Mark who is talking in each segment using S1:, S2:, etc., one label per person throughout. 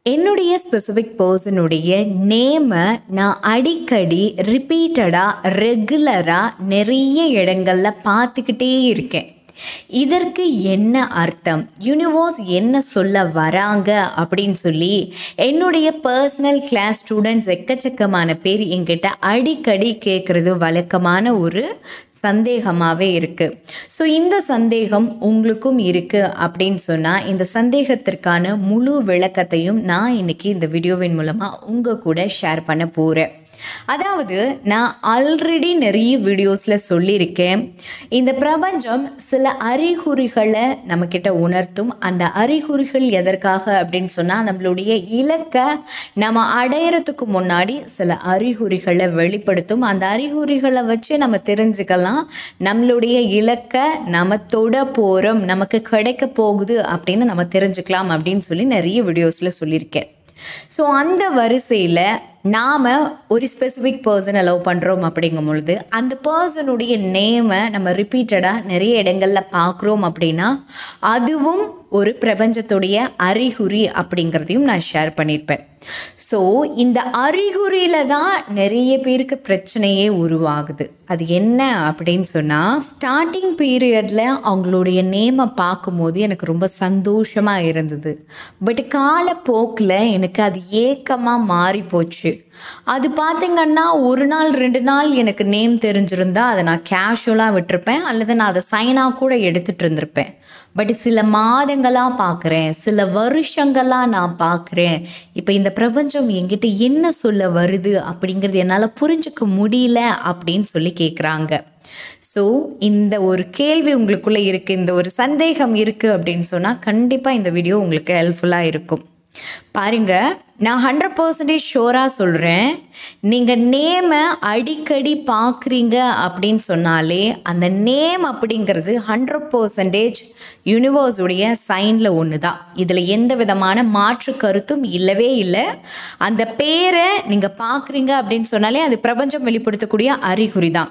S1: என்னுடைய ஸ்பெசிஃபிக் பர்சனுடைய நேமை நான் அடிக்கடி ரிப்பீட்டடாக ரெகுலராக நிறைய இடங்களில் பார்த்துக்கிட்டே இருக்கேன் இதற்கு என்ன அர்த்தம் யூனிவர்ஸ் என்ன சொல்ல வராங்க அப்படின்னு சொல்லி என்னுடைய பர்சனல் கிளாஸ் ஸ்டூடெண்ட்ஸ் எக்கச்சக்கமான பேர் என்கிட்ட அடிக்கடி கேட்குறது வழக்கமான ஒரு சந்தேகமாகவே இருக்குது ஸோ இந்த சந்தேகம் உங்களுக்கும் இருக்குது அப்படின்னு சொன்னால் இந்த சந்தேகத்திற்கான முழு விளக்கத்தையும் நான் இன்னைக்கு இந்த வீடியோவின் மூலமாக உங்கள் கூட ஷேர் பண்ண போகிறேன் அதாவது நான் ஆல்ரெடி நிறைய வீடியோஸில் சொல்லியிருக்கேன் இந்த பிரபஞ்சம் சில அறிகுறிகளை நம்மக்கிட்ட உணர்த்தும் அந்த அறிகுறிகள் எதற்காக அப்படின்னு சொன்னால் நம்மளுடைய இலக்கை நம்ம அடையிறதுக்கு முன்னாடி சில அறிகுறிகளை வெளிப்படுத்தும் அந்த அறிகுறிகளை வச்சு நம்ம தெரிஞ்சுக்கலாம் நம்மளுடைய இலக்கை நம்ம தொட போகிறோம் நமக்கு கிடைக்க போகுது அப்படின்னு நம்ம தெரிஞ்சுக்கலாம் அப்படின்னு சொல்லி நிறைய வீடியோஸில் சொல்லியிருக்கேன் ஸோ அந்த வரிசையில் நாம் ஒரு ஸ்பெசிஃபிக் பர்சனை லவ் பண்ணுறோம் அப்படிங்கும் பொழுது அந்த பர்சனுடைய நேமை நம்ம ரிப்பீட்டடாக நிறைய இடங்களில் பார்க்குறோம் அப்படின்னா அதுவும் ஒரு பிரபஞ்சத்துடைய அறிகுறி அப்படிங்கிறதையும் நான் ஷேர் பண்ணியிருப்பேன் ஸோ இந்த அறிகுறியில் தான் நிறைய பேருக்கு பிரச்சனையே உருவாகுது அது என்ன அப்படின்னு சொன்னால் ஸ்டார்டிங் பீரியடில் அவங்களுடைய நேமை பார்க்கும்போது எனக்கு ரொம்ப சந்தோஷமாக இருந்தது பட் காலப்போக்கில் எனக்கு அது ஏக்கமாக மாறி போச்சு அது பார்த்திங்கன்னா ஒரு நாள் ரெண்டு நாள் எனக்கு நேம் தெரிஞ்சிருந்தா அதை நான் கேஷுவலாக விட்டிருப்பேன் அல்லது நான் அதை சைனாக கூட எடுத்துகிட்டு இருந்திருப்பேன் பட் சில மாதங்களாக பார்க்குறேன் சில வருஷங்களாக நான் பார்க்குறேன் இப்போ இந்த பிரபஞ்சம் என்கிட்ட என்ன சொல்ல வருது அப்படிங்கிறது என்னால் புரிஞ்சுக்க முடியல அப்படின்னு சொல்லி கேட்குறாங்க ஸோ இந்த ஒரு கேள்வி உங்களுக்குள்ளே இருக்குது இந்த ஒரு சந்தேகம் இருக்குது அப்படின்னு சொன்னால் கண்டிப்பாக இந்த வீடியோ உங்களுக்கு ஹெல்ப்ஃபுல்லாக இருக்கும் பாருங்க நான் ஹண்ட்ரட் பர்சன்டேஜ் ஷோராக சொல்கிறேன் நீங்கள் நேமை அடிக்கடி பார்க்குறீங்க அப்படின்னு சொன்னாலே அந்த நேம் அப்படிங்கிறது ஹண்ட்ரட் பர்சன்டேஜ் யூனிவர்ஸுடைய சைனில் ஒன்று தான் இதில் எந்த விதமான மாற்று கருத்தும் இல்லவே இல்லை அந்த பேரை நீங்கள் பார்க்குறீங்க அப்படின்னு சொன்னாலே அது பிரபஞ்சம் வெளிப்படுத்தக்கூடிய அறிகுறி தான்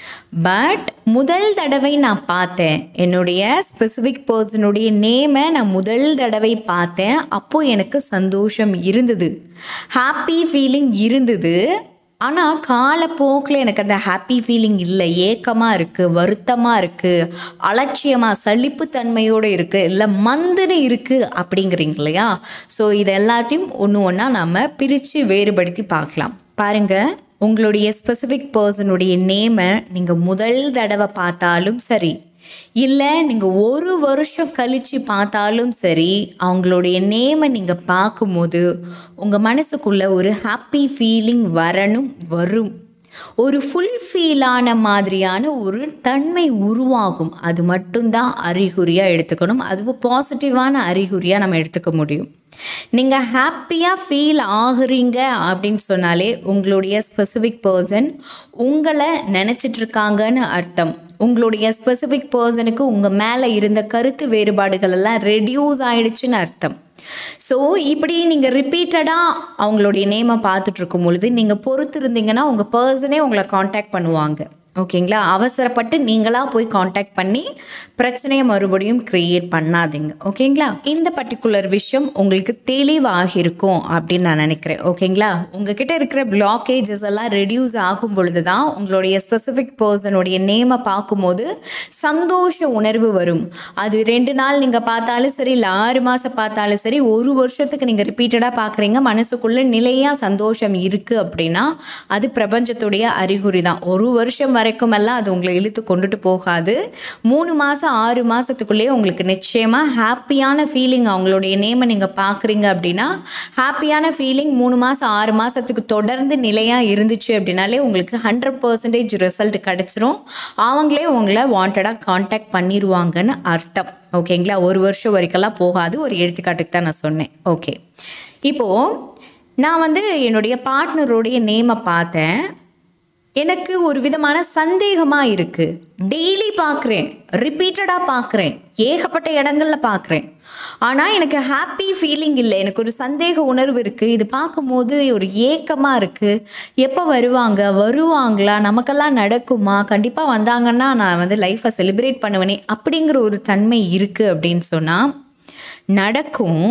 S1: பட் முதல் தடவை நான் பார்த்தேன் என்னுடைய ஸ்பெசிஃபிக் பர்சனுடைய நேமை நான் முதல் தடவை பார்த்தேன் அப்போது எனக்கு சந்தோஷம் இருந்தது ஹாப்பி ஃபீலிங் இருந்தது ஆனால் காலப்போக்கில் எனக்கு அந்த ஹாப்பி ஃபீலிங் இல்லை ஏக்கமாக இருக்குது வருத்தமாக இருக்குது அலட்சியமாக சலிப்புத்தன்மையோடு இருக்குது இல்லை மந்துன்னு இருக்குது அப்படிங்கிறீங்க இல்லையா ஸோ இது எல்லாத்தையும் ஒன்று ஒன்றா நம்ம பிரித்து வேறுபடுத்தி பார்க்கலாம் பாருங்கள் உங்களுடைய ஸ்பெசிஃபிக் பர்சனுடைய நேமை நீங்கள் முதல் தடவை பார்த்தாலும் சரி இல்லை நீங்கள் ஒரு வருஷம் கழித்து பார்த்தாலும் சரி அவங்களுடைய நேமை நீங்கள் பார்க்கும்போது உங்கள் மனசுக்குள்ளே ஒரு ஹாப்பி ஃபீலிங் வரணும் வரும் ஒரு ஃபுல்ஃபீலான மாதிரியான ஒரு தன்மை உருவாகும் அது மட்டும்தான் அறிகுறியாக எடுத்துக்கணும் அதுவும் பாசிட்டிவான அறிகுறியாக நம்ம எடுத்துக்க முடியும் நீங்கள் ஹாப்பியாக ஃபீல் ஆகுறீங்க அப்படின்னு சொன்னாலே உங்களுடைய ஸ்பெசிஃபிக் பர்சன் உங்களை நினச்சிட்ருக்காங்கன்னு அர்த்தம் உங்களுடைய ஸ்பெசிஃபிக் பர்சனுக்கு உங்கள் மேலே இருந்த கருத்து வேறுபாடுகள் எல்லாம் ரெடியூஸ் ஆயிடுச்சுன்னு அர்த்தம் ஸோ இப்படி நீங்கள் ரிப்பீட்டடாக அவங்களுடைய நேமை பார்த்துட்டு இருக்கும் பொழுது நீங்கள் பொறுத்து இருந்தீங்கன்னா உங்கள் பர்சனே உங்களை காண்டாக்ட் பண்ணுவாங்க ஓகேங்களா அவசரப்பட்டு நீங்களாக போய் காண்டாக்ட் பண்ணி பிரச்சனையை மறுபடியும் க்ரியேட் பண்ணாதீங்க ஓகேங்களா இந்த பர்டிகுலர் விஷயம் உங்களுக்கு தெளிவாக இருக்கும் அப்படின்னு நான் நினைக்கிறேன் ஓகேங்களா உங்ககிட்ட இருக்கிற பிளாக்கேஜஸ் எல்லாம் ரெடியூஸ் ஆகும் பொழுது தான் உங்களுடைய ஸ்பெசிஃபிக் பர்சனுடைய நேமை பார்க்கும்போது சந்தோஷ உணர்வு வரும் அது ரெண்டு நாள் நீங்கள் பார்த்தாலும் சரி இல்லை ஆறு மாதம் பார்த்தாலும் சரி ஒரு வருஷத்துக்கு நீங்கள் ரிப்பீட்டடாக பார்க்குறீங்க மனசுக்குள்ளே நிலையாக சந்தோஷம் இருக்குது அப்படின்னா அது பிரபஞ்சத்துடைய அறிகுறி தான் ஒரு வருஷம் வரைக்கும் எல்லாம் அது உங்களை இழுத்து கொண்டுட்டு போகாது மூணு மாதம் ஆறு மாதத்துக்குள்ளேயே உங்களுக்கு நிச்சயமாக ஹாப்பியான ஃபீலிங் அவங்களுடைய நேமை நீங்கள் பார்க்குறீங்க அப்படின்னா ஹாப்பியான ஃபீலிங் மூணு மாதம் ஆறு மாதத்துக்கு தொடர்ந்து நிலையாக இருந்துச்சு அப்படின்னாலே உங்களுக்கு ஹண்ட்ரட் பர்சன்டேஜ் ரிசல்ட் கிடச்சிரும் அவங்களே உங்களை வாண்டடாக காண்டாக்ட் பண்ணிடுவாங்கன்னு அர்த்தம் ஓகேங்களா ஒரு வருஷம் வரைக்கெல்லாம் போகாது ஒரு எடுத்துக்காட்டுக்கு தான் நான் சொன்னேன் ஓகே இப்போது நான் வந்து என்னுடைய பார்ட்னருடைய நேமை பார்த்தேன் எனக்கு ஒரு விதமான சந்தேகமாக இருக்குது டெய்லி பார்க்குறேன் ரிப்பீட்டடாக பார்க்குறேன் ஏகப்பட்ட இடங்களில் பார்க்குறேன் ஆனால் எனக்கு ஹாப்பி ஃபீலிங் இல்லை எனக்கு ஒரு சந்தேக உணர்வு இருக்குது இது பார்க்கும்போது ஒரு ஏக்கமாக இருக்குது எப்போ வருவாங்க வருவாங்களா நமக்கெல்லாம் நடக்குமா கண்டிப்பாக வந்தாங்கன்னா நான் வந்து லைஃப்பை செலிப்ரேட் பண்ணுவேனே அப்படிங்கிற ஒரு தன்மை இருக்குது அப்படின்னு சொன்னால் நடக்கும்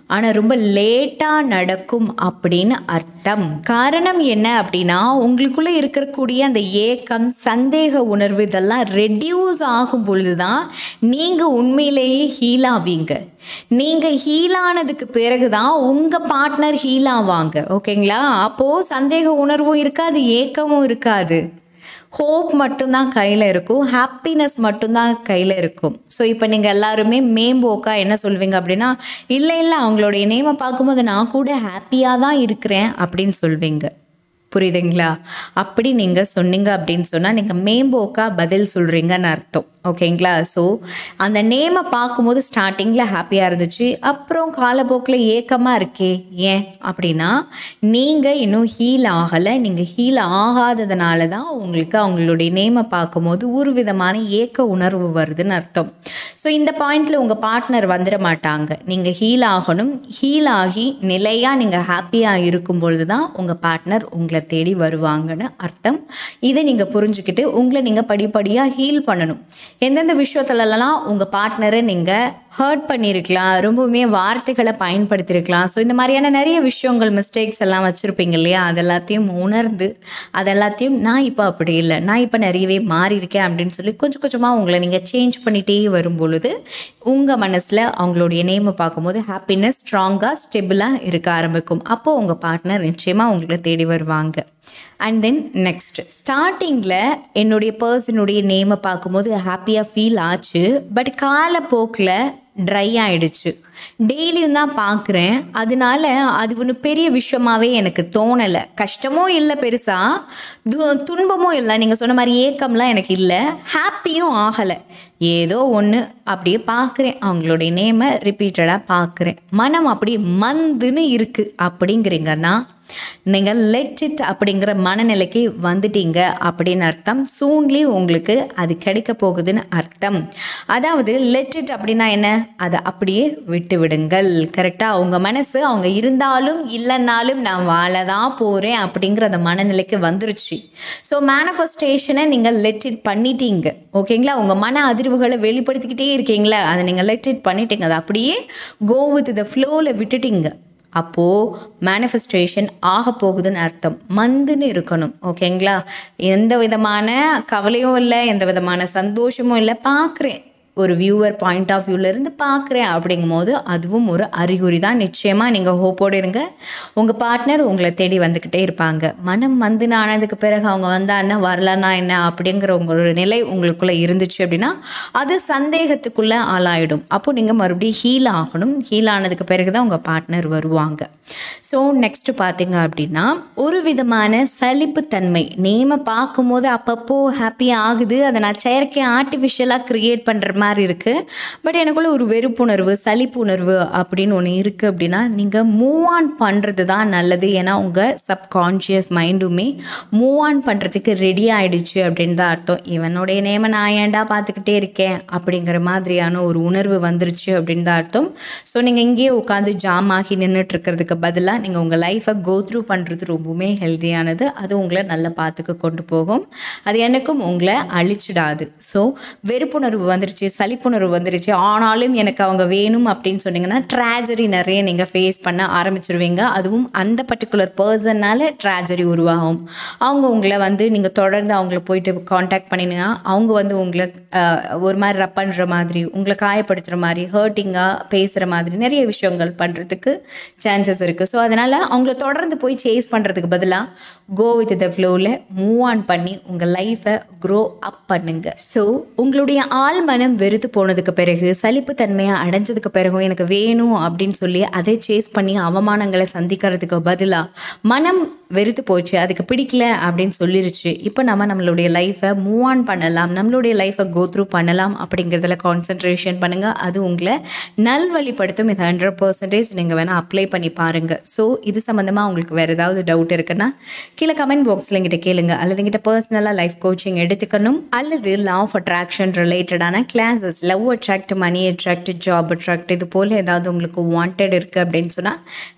S1: ஆனால் ரொம்ப லேட்டாக நடக்கும் அப்படின்னு அர்த்தம் காரணம் என்ன அப்படின்னா உங்களுக்குள்ளே இருக்கக்கூடிய அந்த ஏக்கம் சந்தேக உணர்வு இதெல்லாம் ரெடியூஸ் ஆகும் பொழுது தான் நீங்கள் உண்மையிலேயே ஹீல் ஆவீங்க நீங்கள் ஹீல் ஆனதுக்கு பிறகு தான் உங்கள் பார்ட்னர் ஹீல் ஆவாங்க ஓகேங்களா அப்போது சந்தேக உணர்வும் இருக்காது ஏக்கமும் இருக்காது ஹோப் மட்டும்தான் கையில் இருக்கும் ஹாப்பினஸ் மட்டும்தான் கையில் இருக்கும் ஸோ இப்போ நீங்கள் எல்லாருமே மேம்போக்கா என்ன சொல்வீங்க அப்படின்னா இல்லை இல்லை அவங்களுடைய நேமை பார்க்கும்போது நான் கூட ஹாப்பியாக தான் இருக்கிறேன் அப்படின்னு சொல்வீங்க புரியுதுங்களா அப்படி நீங்கள் சொன்னீங்க அப்படின்னு சொன்னால் நீங்கள் மேம்போக்காக பதில் சொல்கிறீங்கன்னு அர்த்தம் ஓகேங்களா ஸோ அந்த நேமை பார்க்கும்போது ஸ்டார்டிங்கில் ஹாப்பியாக இருந்துச்சு அப்புறம் காலப்போக்கில் ஏக்கமாக இருக்கே ஏன் அப்படின்னா நீங்கள் இன்னும் ஹீல் ஆகலை நீங்கள் ஹீல் ஆகாததுனால தான் உங்களுக்கு அவங்களுடைய நேமை பார்க்கும்போது ஒரு விதமான ஏக்க உணர்வு வருதுன்னு அர்த்தம் ஸோ இந்த பாயிண்டில் உங்கள் பார்ட்னர் வந்துட மாட்டாங்க நீங்கள் ஹீல் ஆகணும் ஹீல் ஆகி நிலையாக நீங்கள் ஹாப்பியாக இருக்கும் பொழுது தான் உங்கள் பார்ட்னர் உங்களை தேடி வருவாங்கன்னு அர்த்தம் இதை நீங்கள் புரிஞ்சுக்கிட்டு உங்களை நீங்கள் படிப்படியாக ஹீல் பண்ணணும் எந்தெந்த விஷயத்துலலாம் உங்கள் பார்ட்னரை நீங்கள் ஹர்ட் பண்ணியிருக்கலாம் ரொம்பவுமே வார்த்தைகளை பயன்படுத்தியிருக்கலாம் ஸோ இந்த மாதிரியான நிறைய விஷயங்கள் மிஸ்டேக்ஸ் எல்லாம் வச்சுருப்பீங்க இல்லையா அது எல்லாத்தையும் உணர்ந்து அது எல்லாத்தையும் நான் இப்போ அப்படி இல்லை நான் இப்போ நிறையவே மாறி இருக்கேன் அப்படின்னு சொல்லி கொஞ்சம் கொஞ்சமாக உங்களை நீங்கள் சேஞ்ச் பண்ணிகிட்டே வரும்பொழுது உங்கள் மனசில் அவங்களுடைய நேமை பார்க்கும்போது ஹாப்பினஸ் ஸ்ட்ராங்காக ஸ்டெபிளாக இருக்க ஆரம்பிக்கும் அப்போது உங்கள் பார்ட்னர் நிச்சயமாக உங்களை தேடி வருவாங்க அண்ட் தென் நெக்ஸ்ட் ஸ்டார்டிங்கில் என்னுடைய பர்சனுடைய நேமை பார்க்கும்போது ஹாப்பியாக ஃபீல் ஆச்சு பட் காலப்போக்கில் ட்ரை ஆயிடுச்சு டெய்லியும் தான் பார்க்குறேன் அதனால அது ஒன்றும் பெரிய விஷயமாவே எனக்கு தோணலை கஷ்டமும் இல்லை பெருசாக து துன்பமும் இல்லை நீங்கள் சொன்ன மாதிரி ஏக்கம்லாம் எனக்கு இல்லை ஹாப்பியும் ஆகலை ஏதோ ஒன்று அப்படியே பார்க்குறேன் அவங்களுடைய நேமை ரிப்பீட்டடாக பார்க்குறேன் மனம் அப்படி மந்துன்னு இருக்குது அப்படிங்கிறீங்கன்னா நீங்கள் லெட் இட் அப்படிங்கிற மனநிலைக்கு வந்துட்டீங்க அப்படின்னு அர்த்தம் சூன்லி உங்களுக்கு அது கிடைக்க போகுதுன்னு அர்த்தம் அதாவது லெட் இட் அப்படின்னா என்ன அதை அப்படியே விட்டு விடுங்கள் கரெக்டாக அவங்க மனசு அவங்க இருந்தாலும் இல்லைன்னாலும் நான் வாழ தான் போகிறேன் அப்படிங்கிற அந்த மனநிலைக்கு வந்துருச்சு ஸோ மேனிஃபெஸ்டேஷனை நீங்கள் லெட் இட் பண்ணிட்டீங்க ஓகேங்களா உங்கள் மன அதிர்வுகளை வெளிப்படுத்திக்கிட்டே இருக்கீங்களா அதை நீங்கள் லெட் இட் பண்ணிட்டீங்க அதை அப்படியே கோ வித் த ஃப்ளோவில் விட்டுட்டீங்க அப்போது மேனிஃபெஸ்டேஷன் ஆக போகுதுன்னு அர்த்தம் மந்துன்னு இருக்கணும் ஓகேங்களா எந்த விதமான கவலையும் இல்லை எந்த விதமான சந்தோஷமும் இல்லை பார்க்குறேன் ஒரு வியூவர் பாயிண்ட் ஆஃப் வியூவிலேருந்து பார்க்குறேன் அப்படிங்கும்போது அதுவும் ஒரு அறிகுறி தான் நிச்சயமாக நீங்கள் ஹோப்போடு இருங்க உங்கள் பார்ட்னர் உங்களை தேடி வந்துக்கிட்டே இருப்பாங்க மனம் வந்து ஆனதுக்கு பிறகு அவங்க வந்தா என்ன வரலன்னா என்ன அப்படிங்கிற உங்களோட நிலை உங்களுக்குள்ளே இருந்துச்சு அப்படின்னா அது சந்தேகத்துக்குள்ளே ஆளாயிடும் அப்போ நீங்கள் மறுபடியும் ஹீல் ஆகணும் ஹீல் ஆனதுக்கு பிறகு தான் உங்கள் பார்ட்னர் வருவாங்க ஸோ நெக்ஸ்ட் பார்த்தீங்க அப்படின்னா ஒரு விதமான சலிப்புத்தன்மை நேமை பார்க்கும்போது அப்பப்போ ஹாப்பி ஆகுது அதை நான் செயற்கை ஆர்டிஃபிஷியலாக க்ரியேட் பண்ணுற மாதிரி இருக்குது பட் எனக்குள்ள ஒரு வெறுப்புணர்வு சலிப்புணர்வு அப்படின்னு ஒன்று இருக்குது அப்படின்னா நீங்கள் மூவ் ஆன் பண்ணுறது தான் நல்லது ஏன்னா உங்கள் சப்கான்ஷியஸ் மைண்டுமே மூவ் ஆன் பண்ணுறதுக்கு ரெடி ஆகிடுச்சு அப்படின்னு தான் அர்த்தம் இவனுடைய நேமை நான் ஏன்டா பார்த்துக்கிட்டே இருக்கேன் அப்படிங்கிற மாதிரியான ஒரு உணர்வு வந்துருச்சு அப்படின்னு தான் அர்த்தம் ஸோ நீங்கள் இங்கேயே உட்காந்து ஜாம் ஆகி நின்றுட்டு இருக்கிறதுக்கு பதிலாக நீங்கள் உங்கள் லைஃப்பை கோ த்ரூ பண்ணுறது ரொம்பவுமே ஹெல்த்தியானது அது உங்களை நல்ல பாத்துக்கு கொண்டு போகும் அது எனக்கும் உங்களை அழிச்சிடாது ஸோ வெறுப்புணர்வு வந்துருச்சு சலிப்புணர்வு வந்துருச்சு ஆனாலும் எனக்கு அவங்க வேணும் அப்படின்னு சொன்னீங்கன்னா ட்ராஜரி நிறைய நீங்கள் ஃபேஸ் பண்ண ஆரம்பிச்சிருவீங்க அதுவும் அந்த பர்டிகுலர் பர்சன்னால ட்ராஜரி உருவாகும் அவங்க உங்களை வந்து நீங்கள் தொடர்ந்து அவங்கள போயிட்டு காண்டாக்ட் பண்ணினீங்கன்னா அவங்க வந்து உங்களை ஆஹ், ஒரு மாதிரி ரப் பண்ணுற மாதிரி உங்களை காயப்படுத்துகிற மாதிரி ஹர்ட்டிங்காக பேசுகிற மாதிரி நிறைய விஷயங்கள் பண்ணுறதுக்கு சான்சஸ் இருக்குது ஸோ அதனால் அவங்கள தொடர்ந்து போய் சேஸ் பண்ணுறதுக்கு பதிலாக கோ வித் த ஃப்ளோவில் மூவ் ஆன் பண்ணி உங்கள் லைஃப்பை க்ரோ அப் பண்ணுங்க ஸோ உங்களுடைய ஆள் மனம் வெறுத்து போனதுக்கு பிறகு சலிப்புத்தன்மையை அடைஞ்சதுக்கு பிறகும் எனக்கு வேணும் அப்படின்னு சொல்லி அதை சேஸ் பண்ணி அவமானங்களை சந்திக்கிறதுக்கு பதிலாக மனம் வெறுத்து போச்சு அதுக்கு பிடிக்கல அப்படின்னு சொல்லிருச்சு இப்போ நம்ம நம்மளுடைய லைஃப்பை மூவ் ஆன் பண்ணலாம் நம்மளுடைய லைஃப்பை கோ த்ரூ பண்ணலாம் அப்படிங்கிறதுல கான்சென்ட்ரேஷன் பண்ணுங்கள் அது உங்களை நல்வழிப்படுத்தும் இது ஹண்ட்ரட் பர்சன்டேஜ் நீங்கள் வேணால் அப்ளை பண்ணி பாருங்கள் ஸோ இது சம்மந்தமாக உங்களுக்கு வேறு ஏதாவது டவுட் இருக்குன்னா கீழே கமெண்ட் பாக்ஸில் எங்கிட்ட கேளுங்க அல்லது எங்கிட்ட பர்சனலாக லைஃப் கோச்சிங் எடுத்துக்கணும் அல்லது லா ஆஃப் அட்ராக்ஷன் ரிலேட்டடான classes love attract money attract job attract இது போல் ஏதாவது உங்களுக்கு வாண்டட் இருக்குது அப்படின்னு சொன்னால்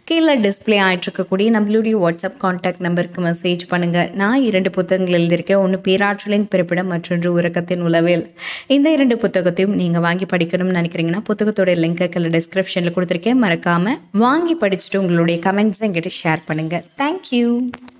S1: கீழே டிஸ்பிளே ஆகிட்டு இருக்கக்கூடிய நம்மளுடைய வாட்ஸ்அப் காண்டாக்ட் நம்பருக்கு மெசேஜ் பண்ணுங்கள் நான் இரண்டு புத்தகங்கள் எழுதியிருக்கேன் ஒன்று பேராற்றலின் பிறப்பிடம் மற்றொன்று உறக்கத்தின் உளவில் இந்த இரண்டு புத்தகத்தையும் நீங்கள் வாங்கி படிக்கணும்னு நினைக்கிறீங்கன்னா புத்தகத்தோட லிங்க்கை கீழே டிஸ்கிரிப்ஷனில் கொடுத்துருக்கேன் மறக்காமல் வாங்கி படிச்சுட்டு உங்களுடைய கமெண்ட்ஸை என்கிட்ட ஷேர் பண்ணுங்கள் தேங்க்யூ